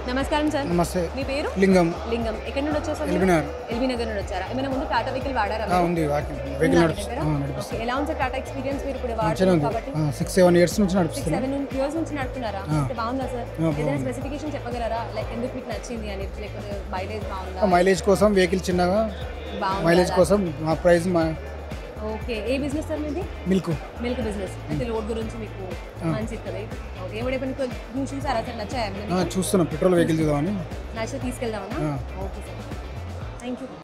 నమస్కారం సార్ నమస్తే మీ పేరు లింగం లింగం ఎక్కడి నుండి వచ్చారు sir LB Nagar. LB Nagar నుండి వచ్చారా ఏమైనా ముందు టాటా వెహికల్ వాడారా ఆ, ఉంది వాకింగ్ వెహికల్ నడుస్తుంది ఆ, నడిపిస్తుంది ఓకే ఎలా ఉంది సార్ టాటా ఎక్స్పీరియన్స్ మీరు ఇప్పుడు మంచిగా వాడుతున్నారు ఉంది కాబట్టి సిక్స్ సెవెన్ ఇయర్స్ నుంచి సిక్స్ నడిపిస్తుంది సెవెన్ ఇయర్స్ నుంచి నడుపుతున్నారా అంటే బాగుందా సార్ ఆ, ఏదైనా స్పెసిఫికేషన్ చెప్పగలరా లైక్ ఎందుకు మీకు నచ్చింది అని లేకపోతే మైలేజ్ బాగుందా మైలేజ్ కోసం వెహికల్ చిన్నగా బాగుందా మైలేజ్ కోసం మా ప్రైస్ మా ఓకే ఏ బిజినెస్ సార్ మీది మిల్క్ మిల్క్ బిజినెస్ అయితే లోడ్ గురించి మీకు మంచిది కదా ఓకే ఏమైనా నువ్వు చూసారా సార్ నచ్చాయా ఏమైనా చూస్తున్నాం పెట్రోల్ వెహికల్ చూద్దామని నచ్చితే తీసుకెళ్దామన్నా ఆ. Okay sir thank you